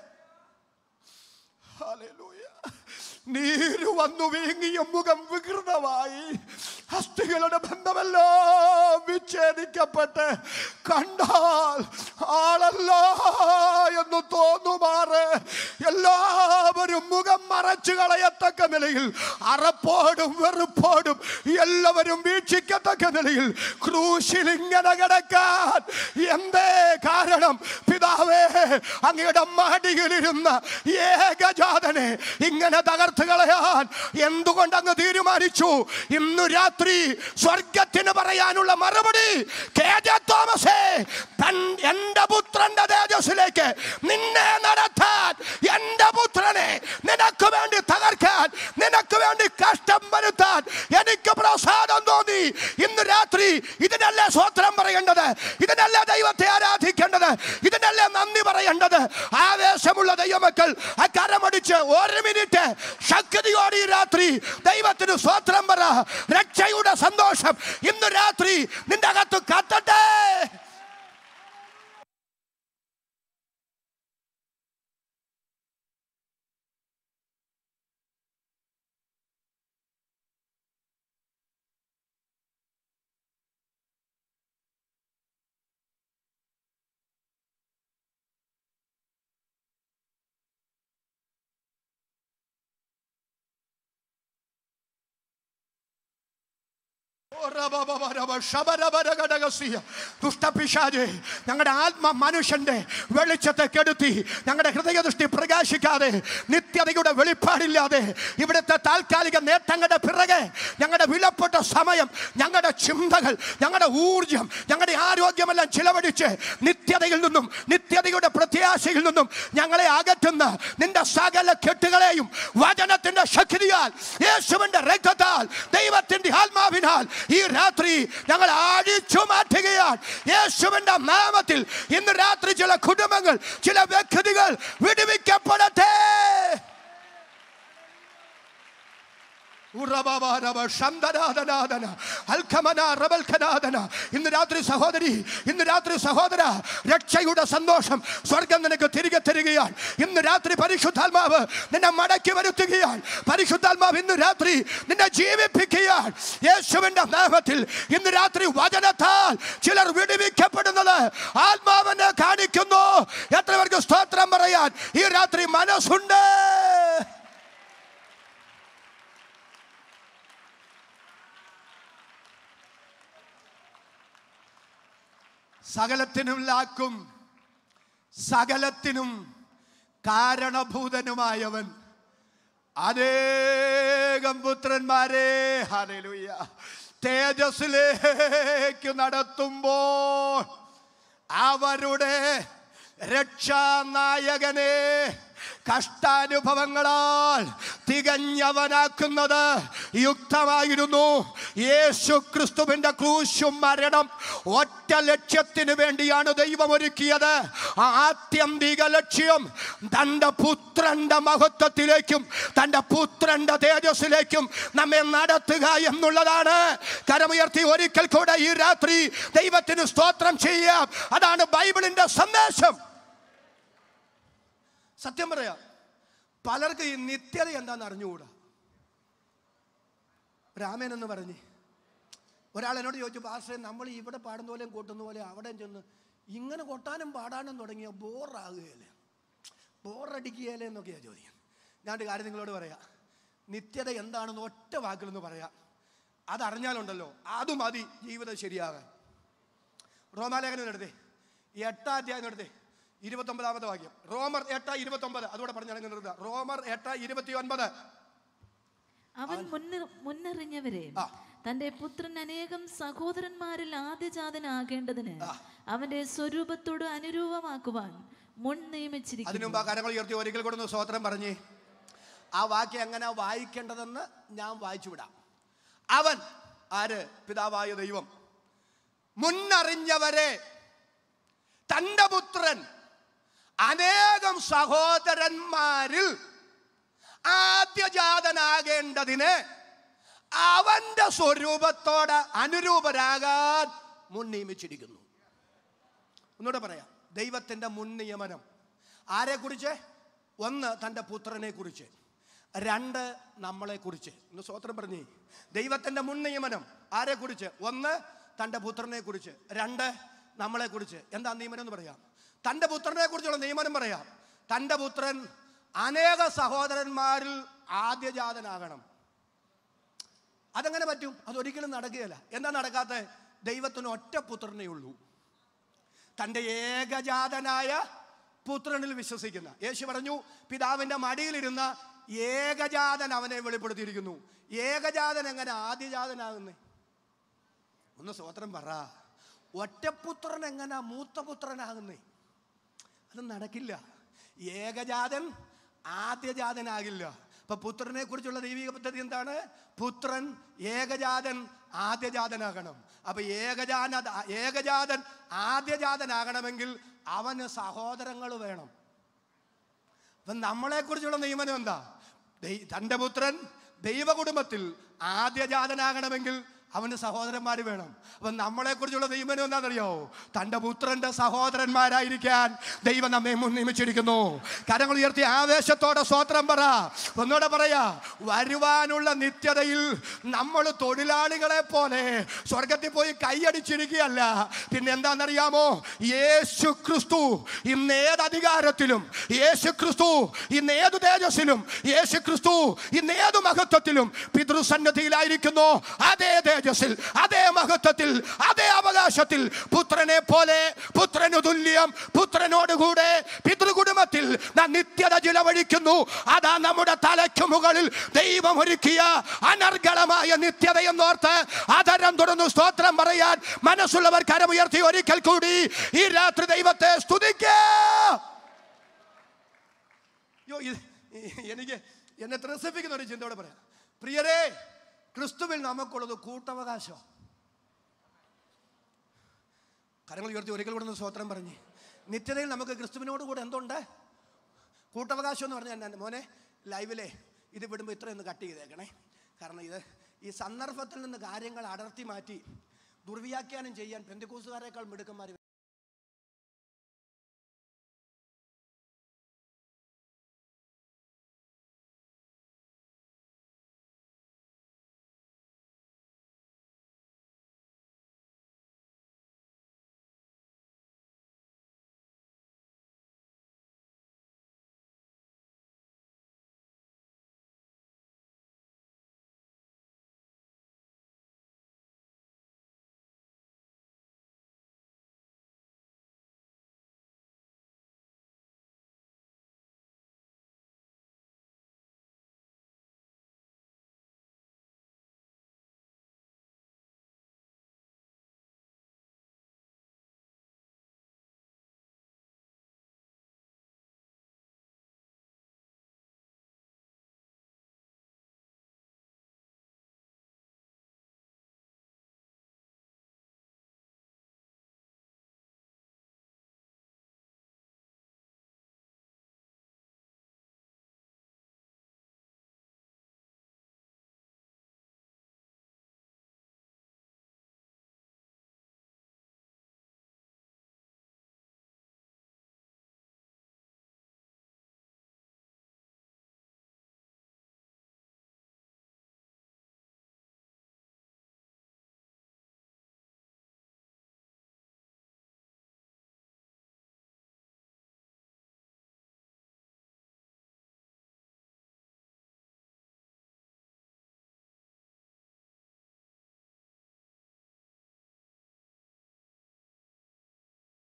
ഹല്ലേലൂയ. നീര് വന്നു വീങ്ങിയ മുഖം വികൃതമായി അസ്ഥികളുടെ ബന്ധമെല്ലാം വിച്ഛേദിക്കപ്പെട്ട് കണ്ടാൽ ആളല്ല എന്ന് തോന്നുമാറ് എല്ലാവരും മുഖം മറച്ചു കളയത്തക്ക നിലയിൽ അറപ്പോടും വെറുപ്പോടും എല്ലാവരും വീക്ഷിക്കത്തക്ക നിലയിൽ ക്രൂശിൽ ഇങ്ങനെ കിടക്കാൻ എന്തേ കാരണം പിതാവേ അങ്ങയുടെ മടിയിലിരുന്ന ഏകജാതനെ ഇങ്ങനെ തകർത്ത് കളയാൻ എന്തുകൊണ്ട് അങ്ങ് തീരുമാനിച്ചു ഇന്നു രാത്രി സ്വർഗത്തിന് പറയാനുള്ള മറുപടി കെ ജെ തോമസേ തൻ എന്റെ പുത്രന്റെ തേജസ്സിലേക്ക് നിന്നെ നടത്താൻ എന്റെ പുത്രനെ നിനക്ക് വേണ്ടി തകർക്കാൻ നിനക്ക് വേണ്ടി കഷ്ടം വരുത്താൻ എനിക്ക് പ്രസാദം തോന്നി ഇന്ന് രാത്രി ഇതിനല്ലേ സ്വത്രം പറയേണ്ടത് ഇതിനല്ലേ ദൈവത്തെ ആരാധിക്കേണ്ടത് ഇതിനല്ലേ നന്ദി പറയേണ്ടത് ആവേശമുള്ള ദൈവമക്കൾ ആ കരമടിച്ച് ഒരു മിനിറ്റ് ശക്തിയോടെ ഈ രാത്രി ദൈവത്തിന് സ്വത്രം പറ രക്ഷയുടെ സന്തോഷം ഇന്ന് രാത്രി നിന്റെ അകത്ത് കത്തട്ടെ ദുഷ്ടപിശാജ് ഞങ്ങളുടെ ആത്മ മനുഷ്യന്റെ വെളിച്ചത്തെ കെടുത്തി ഞങ്ങളുടെ ഹൃദയദൃഷ്ടി പ്രകാശിക്കാതെ നിത്യതയുടെ വെളിപ്പാടില്ലാതെ ഇവിടുത്തെ താൽക്കാലിക നേട്ടങ്ങളുടെ പിറകെ ഞങ്ങളുടെ വിലപ്പെട്ട സമയം ഞങ്ങളുടെ ചിന്തകൾ ഞങ്ങളുടെ ഊർജം ഞങ്ങളുടെ ആരോഗ്യമെല്ലാം ചിലവഴിച്ച് നിത്യതയിൽ നിന്നും നിത്യതയുടെ പ്രത്യാശയിൽ നിന്നും ഞങ്ങളെ അകറ്റുന്ന നിന്റെ സകല കെട്ടുകളെയും വചനത്തിന്റെ ശക്തിയാൽ യേശുവിന്റെ രക്തത്താൽ ദൈവത്തിന്റെ ആത്മാവിനാൽ ഈ രാത്രി ഞങ്ങൾ അഴിച്ചു മാറ്റുകയാണ് യേശുവിന്റെ നാമത്തിൽ ഇന്ന് രാത്രി ചില കുടുംബങ്ങൾ ചില വ്യക്തികൾ വിടുവിക്കപ്പെടട്ടെ ഉറബബാരബ ശന്തനാദനാദന അൽഖമന റബൽഖനാദന. ഇന്ന് രാത്രി സഹോദരി ഇന്ന് രാത്രി സഹോദര രക്ഷയുടെ സന്തോഷം സ്വർഗം നിനക്ക് തിരികെ തരികയാണ് ഇന്ന് രാത്രി പരിശുദ്ധാത്മാവ് നിന്നെ മടക്കി വരുത്തുകയാണ് പരിശുദ്ധാത്മാവ് ഇന്ന് രാത്രി നിന്നെ ജീവിപ്പിക്കുകയാണ് യേശുവിന്റെ നാമത്തിൽ ഇന്ന് രാത്രി വചനത്താൽ ചിലർ വിടുവിക്കപ്പെടുന്നത് ആത്മാവിനെ കാണിക്കുന്നു എത്ര പേർക്ക് സ്തോത്രം പറയാൻ ഈ രാത്രി മനസ്സുണ്ട് സകലത്തിനും ലാക്കും സകലത്തിനും കാരണഭൂതനുമായവൻ അനേകം പുത്രന്മാരെ ഹല്ലേലൂയ തേജസ്സിലേക്ക് നടത്തുമ്പോൾ അവരുടെ രക്ഷാനായകനെ കഷ്ടാനുഭവങ്ങളാൽ തികഞ്ഞവനാക്കുന്നത് യുക്തമായിരുന്നു യേശു ക്രിസ്തുവിന്റെ ക്രൂശും മരണം ഒറ്റ ലക്ഷ്യത്തിന് വേണ്ടിയാണ് ദൈവം ഒരുക്കിയത് ആ ആത്യന്തിക ലക്ഷ്യം തൻ്റെ പുത്രന്റെ മഹത്വത്തിലേക്കും തൻ്റെ പുത്രന്റെ തേജസ്സിലേക്കും നമ്മെ നടത്തുക എന്നുള്ളതാണ് കരമുയർത്തി ഒരിക്കൽ കൂടെ ഈ രാത്രി ദൈവത്തിന് സ്തോത്രം ചെയ്യാം അതാണ് ബൈബിളിന്റെ സന്ദേശം സത്യം പറയാം പലർക്കും ഈ നിത്യത എന്താണെന്ന് അറിഞ്ഞുകൂടാ രാമൻ എന്ന് പറഞ്ഞ് ഒരാൾ എന്നോട് ചോദിച്ചു പാസ്റ്ററെ നമ്മൾ ഇവിടെ പാടുന്ന പോലെയും കൂട്ടുന്ന പോലെ അവിടെ ചെന്ന് ഇങ്ങനെ കൊട്ടാനും പാടാനും തുടങ്ങിയ ബോറാകുകയല്ലേ ബോറടിക്കുകയല്ലേ എന്നൊക്കെയാണ് ചോദ്യം ഞാൻ ഒരു കാര്യം നിങ്ങളോട് പറയാം നിത്യത എന്താണെന്ന് ഒറ്റ വാക്കിലൊന്ന് പറയാം അതറിഞ്ഞാലുണ്ടല്ലോ അത് മതി ജീവിതം ശരിയാകാൻ റോമാലേഖനം എടുത്തേ എട്ടാം അധ്യായം എടുത്തേ ഇരുപത്തൊമ്പതാമത്തെ വാക്യം റോമർ എട്ട ഇരുപത്തൊമ്പത് അതോടെ പറഞ്ഞു നിർത്തുക റോമർ എട്ട ഇരുപത്തി ഒൻപത് അവൻ മുന്ന- മുന്നറിഞ്ഞവരെ ആ. തന്റെ പുത്രൻ അനേകം സഹോദരന്മാരിൽ ആദ്യജാതനാകേണ്ടതിന് അവന്റെ സ്വരൂപത്തോട് അനുരൂപമാക്കുവാൻ മുൻ നിയമിച്ചിരിക്കുന്നു അതിനു മുമ്പ് ആ കരങ്ങൾ ഉയർത്തി ഒരിക്കൽ കൂടെ ഒന്ന് സ്വോത്രം പറഞ്ഞേ ആ വാക്യം എങ്ങനെ വായിക്കേണ്ടതെന്ന് ഞാൻ വായിച്ചു വിടാം അവൻ ആര് പിതാവായ ദൈവം മുന്നറിഞ്ഞവരെ തൻ്റെ പുത്രൻ അനേകം സഹോദരന്മാരിൽ ആദ്യജാതനാകേണ്ടതിന് അവന്റെ സ്വരൂപത്തോട് അനുരൂപരാകാൻ മുൻ നിയമിച്ചിരിക്കുന്നു ഒന്നുകൂടെ പറയാം ദൈവത്തിൻ്റെ മുൻ നിയമനം ആരെക്കുറിച്ച് ഒന്ന് തൻ്റെ പുത്രനെ കുറിച്ച് രണ്ട് നമ്മളെക്കുറിച്ച് ഒന്ന് സ്വോത്രം പറഞ്ഞേ ദൈവത്തിൻ്റെ മുൻ നിയമനം ആരെക്കുറിച്ച് ഒന്ന് തൻ്റെ പുത്രനെ കുറിച്ച് രണ്ട് നമ്മളെക്കുറിച്ച് എന്താ നിയമനം എന്ന് പറയാം തൻ്റെ പുത്രനെ കുറിച്ചുള്ള നിയമനം പറയാം തൻ്റെ പുത്രൻ അനേക സഹോദരന്മാരിൽ ആദ്യജാതനാകണം അതെങ്ങനെ പറ്റും അതൊരിക്കലും നടക്കുകയില്ല എന്താ നടക്കാത്ത ദൈവത്തിന് ഒറ്റ പുത്രനേ ഉള്ളൂ തൻ്റെ ഏകജാതനായ പുത്രനിൽ വിശ്വസിക്കുന്ന യേശു പറഞ്ഞു പിതാവിൻ്റെ മടിയിലിരുന്ന ഏകജാതൻ അവനെ വെളിപ്പെടുത്തിയിരിക്കുന്നു ഏകജാതൻ എങ്ങനെ ആദ്യജാതനാകുന്നേ ഒന്ന് സ്വോത്രം പറ ഒറ്റപുത്രൻ എങ്ങനെ മൂത്തപുത്രനാകുന്നേ അത് നടക്കില്ല ഏകജാതൻ ആദ്യജാതനാകില്ല അപ്പൊ പുത്രനെ കുറിച്ചുള്ള ദൈവിക പദ്ധതി എന്താണ് പുത്രൻ ഏകജാതൻ ആദ്യജാതനാകണം അപ്പൊ ഏകജാന ഏകജാതൻ ആദ്യജാതനാകണമെങ്കിൽ അവന് സഹോദരങ്ങൾ വേണം അപ്പൊ നമ്മളെ കുറിച്ചുള്ള നിയമനം എന്താ ദൈ- തൻ്റെ പുത്രൻ ദൈവകുടുംബത്തിൽ ആദ്യജാതനാകണമെങ്കിൽ അവന് സഹോദരന്മാർ വേണം അപ്പം നമ്മളെക്കുറിച്ചുള്ള നിയമനം എന്താണെന്നറിയാവോ തൻ്റെ പുത്രൻ്റെ സഹോദരന്മാരായിരിക്കാൻ ദൈവം നമ്മെ മുൻ നിയമിച്ചിരിക്കുന്നു കരങ്ങൾ ഉയർത്തി ആവേശത്തോടെ സ്വോത്രം പറ ഒന്നുകൂടെ പറയാ വരുവാനുള്ള നിത്യതയിൽ നമ്മൾ തൊഴിലാളികളെ പോലെ സ്വർഗത്തിൽ പോയി കൈയടിച്ചിരിക്കുകയല്ല പിന്നെ എന്താണെന്നറിയാമോ യേശു ക്രിസ്തു ഇന്ന് ഏത് അധികാരത്തിലും യേശു ക്രിസ്തു ഇന്ന് ഏത് തേജസ്സിലും യേശു ക്രിസ്തു ഇന്ന് ഏത് മഹത്വത്തിലും പിതൃസന്നദ്ധിയിലായിരിക്കുന്നു അതേ തേജസ്സിൽ അതേ മഹത്വത്തിൽ അതേ അവകാശത്തിൽ പുത്രനെ പോലെ പുത്രനു തുല്യം പുത്രനോടുകൂടെ പിതൃകുടുംബത്തിൽ നാം നിത്യത ചിലവഴിക്കുന്നു അതാ നമ്മുടെ തലയ്ക്ക് മുകളിൽ ദൈവം ഒരുക്കിയ അനർഗളമായ നിത്യത എന്നോർത്ത് ആദരം തുറന്നു സ്തോത്രം പറയാൻ മനസ്സുള്ളവർ കരമുയർത്തി ഒരിക്കൽ കൂടി ഈ രാത്രി ദൈവത്തെ സ്തുതിക്കുക യോ ഇത് എനിക്ക് എന്നെ ത്രസിപ്പിക്കുന്ന ഒരു ചിന്തയോടെ പറയാം പ്രിയരേ ക്രിസ്തുവിൽ നമുക്കുള്ളത് കൂട്ടവകാശം കരങ്ങൾ ഉയർത്തി ഒരിക്കൽ കൂടെ ഒന്ന് സ്വോത്രം പറഞ്ഞ് നിത്യതയിൽ നമുക്ക് ക്രിസ്തുവിനോട് കൂടെ എന്തുണ്ട് കൂട്ടവകാശം എന്ന് പറഞ്ഞാൽ എൻ്റെ മോനെ ലൈവിലെ ഇത് വിടുമ്പോൾ ഇത്രയൊന്ന് കട്ട് ചെയ്തേക്കണേ കാരണം ഇത് ഈ സന്ദർഭത്തിൽ നിന്ന് കാര്യങ്ങൾ അടർത്തി മാറ്റി ദുർവ്യാഖ്യാനം ചെയ്യാൻ പെന്തിക്കൂസുകാരേക്കാൾ മിടുക്കന്മാർ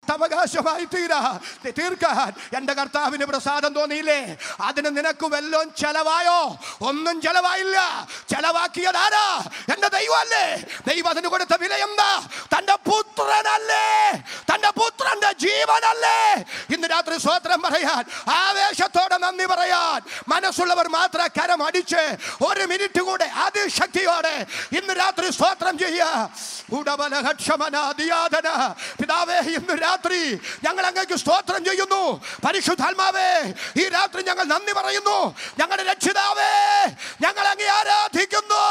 സ്വത്തവകാശമായി തീരാ തീർക്കാൻ എൻ്റെ കർത്താവിന് പ്രസാദം തോന്നിയില്ലേ അതിന് നിനക്ക് വല്ലോം ചെലവായോ ഒന്നും ചെലവായില്ല ചെലവാക്കിയതാരാ എൻ്റെ ദൈവമല്ലേ ദൈവം അതിന് കൊടുത്ത വില എന്താ തൻ്റെ പുത്രനല്ലേ തൻ്റെ പുത്രന്റെ ജീവനല്ലേ ഇന്ന് രാത്രി സ്വോത്രം പറയാൻ ആവേശത്തോടെ നന്ദി പറയാൻ മനസ്സുള്ളവർ മാത്രം കരം അടിച്ച് ഒരു മിനിറ്റ് കൂടെ അതിശക്തിയോടെ ഇന്ന് രാത്രി സ്തോത്രം ചെയ്യുക ഉടബലഹക്ഷമനാദിയാതന പിതാവേ ഇന്ന് രാത്രി ഞങ്ങൾ അങ്ങേക്ക് സ്തോത്രം ചെയ്യുന്നു പരിശുദ്ധാത്മാവേ ഈ രാത്രി ഞങ്ങൾ നന്ദി പറയുന്നു ഞങ്ങളുടെ രക്ഷിതാവേ ഞങ്ങൾ അങ്ങേ ആരാധിക്കുന്നു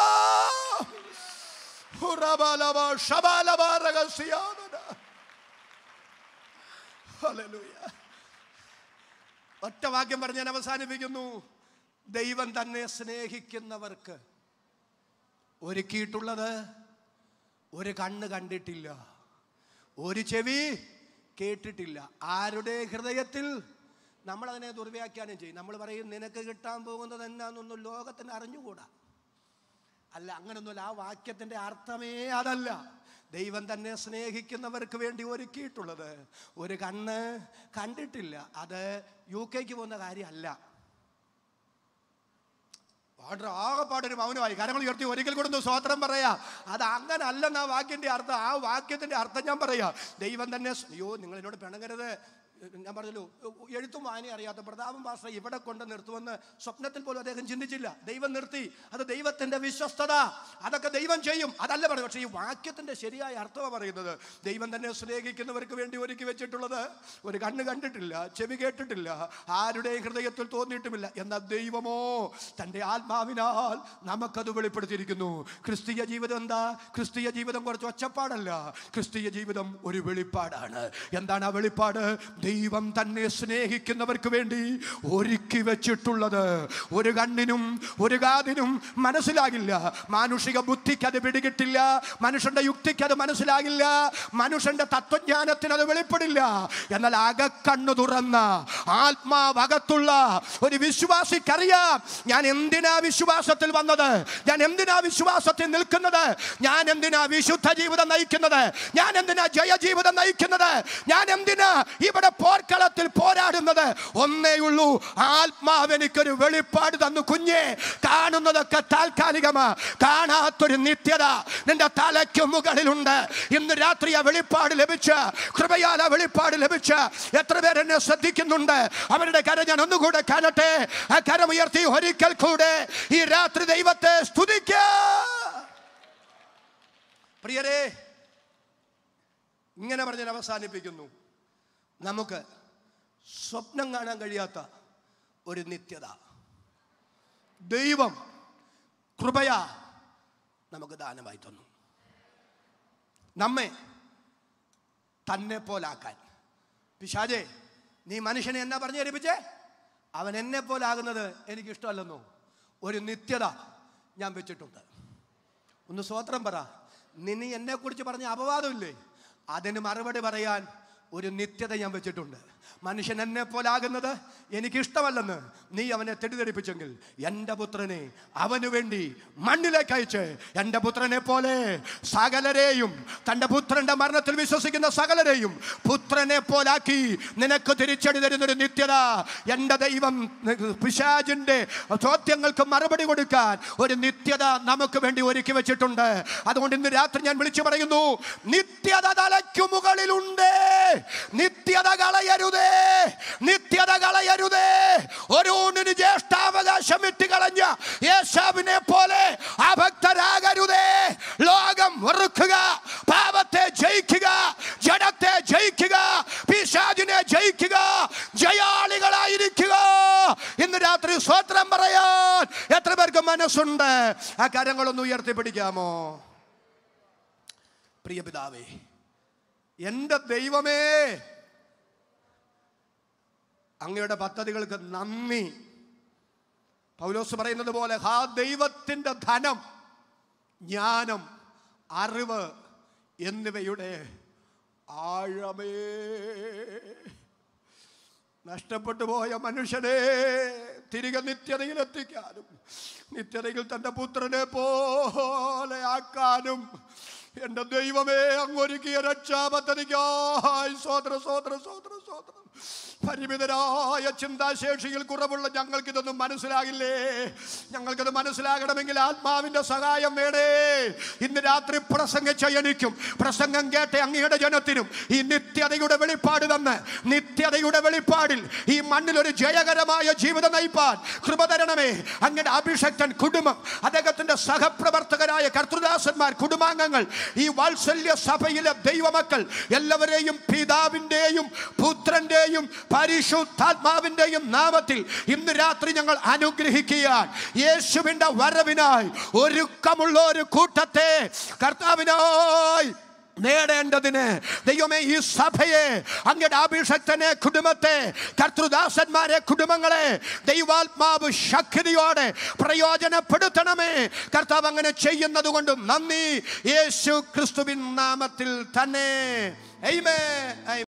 ഉറബലവ ശബലവ രഹസ്യാതന. ഹല്ലേലൂയ. ഒറ്റ വാക്യം പറഞ്ഞ് ഞാൻ അവസാനിപ്പിക്കുന്നു ദൈവം തന്നെ സ്നേഹിക്കുന്നവർക്ക് ഒരുക്കിയിട്ടുള്ളത് ഒരു കണ്ണ് കണ്ടിട്ടില്ല ഒരു ചെവി കേട്ടിട്ടില്ല ആരുടെ ഹൃദയത്തിൽ നമ്മളതിനെ ദുർവ്യാഖ്യാനം ചെയ്യും നമ്മൾ പറയും നിനക്ക് കിട്ടാൻ പോകുന്നത് എന്നാന്നൊന്നും ലോകത്തിന് അറിഞ്ഞുകൂടാ അല്ല അങ്ങനൊന്നുമില്ല ആ വാക്യത്തിൻ്റെ അർത്ഥമേ അതല്ല ദൈവം തന്നെ സ്നേഹിക്കുന്നവർക്ക് വേണ്ടി ഒരുക്കിയിട്ടുള്ളത് ഒരു കണ്ണ് കണ്ടിട്ടില്ല അത് യു കെക്ക് പോകുന്ന കാര്യമല്ല പാടർ ആകെപ്പാടൊരു മൗനമായി കരങ്ങൾ ഉയർത്തി ഒരിക്കൽ കൊടുത്ത് സ്വോത്രം പറയാ അത് അങ്ങനെ അല്ലെന്ന ആ വാക്യന്റെ അർത്ഥം ആ വാക്യത്തിന്റെ അർത്ഥം ഞാൻ പറയാ ദൈവം തന്നെ സ്- അയ്യോ നിങ്ങൾ എന്നോട് പിണങ്ങരുത് ഞാൻ പറഞ്ഞല്ലോ എഴുത്തും വായന അറിയാത്ത പ്രതാപം ഭാഷ ഇവിടെ കൊണ്ട് നിർത്തുമെന്ന് സ്വപ്നത്തിൽ പോലും അദ്ദേഹം ചിന്തിച്ചില്ല ദൈവം നിർത്തി അത് ദൈവത്തിന്റെ വിശ്വസ്തത അതൊക്കെ ദൈവം ചെയ്യും അതല്ല പറയുന്നത് പക്ഷേ ഈ വാക്യത്തിന്റെ ശരിയായ അർത്ഥമാണ് പറയുന്നത് ദൈവം തന്നെ സ്നേഹിക്കുന്നവർക്ക് വേണ്ടി ഒരുക്കി വെച്ചിട്ടുള്ളത് ഒരു കണ്ണ് കണ്ടിട്ടില്ല ചെവി കേട്ടിട്ടില്ല ആരുടെയും ഹൃദയത്തിൽ തോന്നിയിട്ടുമില്ല എന്നാൽ ദൈവമോ തൻ്റെ ആത്മാവിനാൽ നമുക്കത് വെളിപ്പെടുത്തിയിരിക്കുന്നു ക്രിസ്തീയ ജീവിതം എന്താ ക്രിസ്തീയ ജീവിതം കുറച്ച് ഒച്ചപ്പാടല്ല ക്രിസ്തീയ ജീവിതം ഒരു വെളിപ്പാടാണ് എന്താണ് ആ വെളിപ്പാട് ദൈവം തന്നെ സ്നേഹിക്കുന്നവർക്ക് വേണ്ടി ഒരുക്കി വെച്ചിട്ടുള്ളത് ഒരു കണ്ണിനും ഒരു കാതിനും മനസ്സിലാകില്ല മാനുഷിക ബുദ്ധിക്ക് അത് പിടികിട്ടില്ല മനുഷ്യന്റെ യുക്തിക്ക് അത് മനസ്സിലാകില്ല മനുഷ്യന്റെ തത്വജ്ഞാനത്തിന് അത് വെളിപ്പെടില്ല എന്നാൽ അകക്കണ്ണു തുറന്ന ആത്മാവകത്തുള്ള ഒരു വിശ്വാസിക്കറിയാം ഞാൻ എന്തിനാ വിശ്വാസത്തിൽ വന്നത് ഞാൻ എന്തിനാ വിശ്വാസത്തിൽ നിൽക്കുന്നത് ഞാൻ എന്തിനാ വിശുദ്ധ ജീവിതം നയിക്കുന്നത് ഞാൻ എന്തിനാ ജയജീവിതം നയിക്കുന്നത് ഞാൻ എന്തിനാ ഇവിടെ പോർക്കളത്തിൽ പോരാടുന്നത് ഒന്നേ ഉള്ളൂ ആത്മാവ് എനിക്കൊരു വെളിപ്പാട് തന്നു കുഞ്ഞെ കാണുന്നതൊക്കെ താൽക്കാലികമാ കാണാത്തൊരു നിത്യത നിന്റെ തലയ്ക്ക് മുകളിലുണ്ട് ഇന്ന് രാത്രി ആ വെളിപ്പാട് ലഭിച്ച കൃപയാൽ ആ വെളിപ്പാട് ലഭിച്ച എത്ര പേർ എന്നെ ശ്രദ്ധിക്കുന്നുണ്ട് അവരുടെ കര ഞാൻ ഒന്നുകൂടെ കാണട്ടെ ആ കരമുയർത്തി ഒരിക്കൽ കൂടെ ഈ രാത്രി ദൈവത്തെ സ്തുതിക്ക പ്രിയരെ ഇങ്ങനെ പറഞ്ഞ് ഞാൻ അവസാനിപ്പിക്കുന്നു നമുക്ക് സ്വപ്നം കാണാൻ കഴിയാത്ത ഒരു നിത്യത ദൈവം കൃപയാ നമുക്ക് ദാനമായി തന്നു നമ്മെ തന്നെ പോലാക്കാൻ പിശാജെ നീ മനുഷ്യനെ എന്നാ പറഞ്ഞു ധരിപ്പിച്ചേ അവൻ എന്നെ പോലാകുന്നത് എനിക്കിഷ്ടമല്ലെന്നോ ഒരു നിത്യത ഞാൻ വെച്ചിട്ടുണ്ട് ഒന്ന് സ്വോത്രം പറ നിന്നെ എന്നെക്കുറിച്ച് പറഞ്ഞ അപവാദമില്ലേ അതിന് മറുപടി പറയാൻ ഒരു നിത്യത ഞാൻ വെച്ചിട്ടുണ്ട് മനുഷ്യൻ എന്നെ പോലാകുന്നത് എനിക്കിഷ്ടമല്ലെന്ന് നീ അവനെ തെറ്റിദ്ധരിപ്പിച്ചെങ്കിൽ എൻ്റെ പുത്രനെ അവന് വേണ്ടി മണ്ണിലേക്ക് അയച്ച് എൻ്റെ പുത്രനെ പോലെ സകലരെയും തൻ്റെ പുത്രൻ്റെ മരണത്തിൽ വിശ്വസിക്കുന്ന സകലരെയും പുത്രനെ പോലാക്കി നിനക്ക് തിരിച്ചടി തരുന്നൊരു നിത്യത എൻ്റെ ദൈവം പിശാജിൻ്റെ ചോദ്യങ്ങൾക്ക് മറുപടി കൊടുക്കാൻ ഒരു നിത്യത നമുക്ക് വേണ്ടി ഒരുക്കി വെച്ചിട്ടുണ്ട് അതുകൊണ്ട് ഇന്ന് രാത്രി ഞാൻ വിളിച്ചു പറയുന്നു നിത്യത തലയ്ക്കു മുകളിലുണ്ട് നിത്യത കളയരുതേ നിത്യത കളയരുതേ ഒരു ഊണിന് ജ്യേഷ്ഠാവകാശം വിട്ട് കളഞ്ഞ യേശാവിനെ പോലെ അഭക്തരാകരുതേ ലോകം വെറുക്കുക പാപത്തെ ജയിക്കുക ജഡത്തെ ജയിക്കുക പിശാചിനെ ജയിക്കുക ജയാളികളായിരിക്കുക ഇന്ന് രാത്രി സ്വത്രം പറയാൻ എത്ര പേർക്ക് മനസ്സുണ്ട് ആ കരങ്ങളൊന്ന് ഉയർത്തിപ്പിടിക്കാമോ പ്രിയ പിതാവേ എൻ്റെ ദൈവമേ അങ്ങയുടെ പദ്ധതികൾക്ക് നന്ദി പൗലോസ് പറയുന്നത് പോലെ ഹാ ദൈവത്തിൻ്റെ ധനം ജ്ഞാനം അറിവ് എന്നിവയുടെ ആഴമേ നഷ്ടപ്പെട്ടു പോയ മനുഷ്യനെ തിരികെ നിത്യതയിൽ എത്തിക്കാനും നിത്യതയിൽ തൻ്റെ പുത്രനെ പോലെ ആക്കാനും എന്റെ ദൈവമേ അങ്ങൊരുക്കിയ രക്ഷാ പദ്ധതിക്കായി സ്വോത്ര സ്വോത്ര സ്വോത്ര സ്വോത്രം പരിമിതരായ ചിന്താശേഷിയിൽ കുറവുള്ള ഞങ്ങൾക്ക് ഇതൊന്നും മനസ്സിലാകില്ലേ ഞങ്ങൾക്കത് മനസ്സിലാകണമെങ്കിൽ ആത്മാവിന്റെ സഹായം വേണേ ഇന്ന് രാത്രി പ്രസംഗിച്ച എനിക്കും പ്രസംഗം കേട്ട അങ്ങയുടെ ജനത്തിനും ഈ നിത്യതയുടെ വെളിപ്പാട് തന്ന് നിത്യതയുടെ വെളിപ്പാടിൽ ഈ മണ്ണിൽ ഒരു ജയകരമായ ജീവിതം നയിപ്പാൻ കൃപ തരണമേ അങ്ങയുടെ അഭിഷക്തൻ കുടുംബം അദ്ദേഹത്തിന്റെ സഹപ്രവർത്തകരായ കർത്തൃദാസന്മാർ കുടുംബാംഗങ്ങൾ ഈ വാത്സല്യ സഭയിലെ ദൈവമക്കൾ എല്ലാവരെയും പിതാവിൻ്റെയും പുത്രന്റെയും പരിശുദ്ധാത്മാവിൻ്റെയും നാമത്തിൽ ഇന്ന് രാത്രി ഞങ്ങൾ അനുഗ്രഹിക്കുകയാണ് യേശുവിൻ്റെ വരവിനായി ഒരുക്കമുള്ള ഒരു കൂട്ടത്തെ കർത്താവിനായി നേടേണ്ടതിന് ദൈവമേ ഈ സഭയെ അങ്ങയുടെ അഭിഷക്തനെ കുടുംബത്തെ കർത്തൃദാസന്മാരെ കുടുംബങ്ങളെ ദൈവാത്മാവ് ശക്തിയോടെ പ്രയോജനപ്പെടുത്തണമേ കർത്താവ് അങ്ങനെ ചെയ്യുന്നത് കൊണ്ട് നന്ദി യേശു ക്രിസ്തുവിൻ നാമത്തിൽ തന്നെ Amen.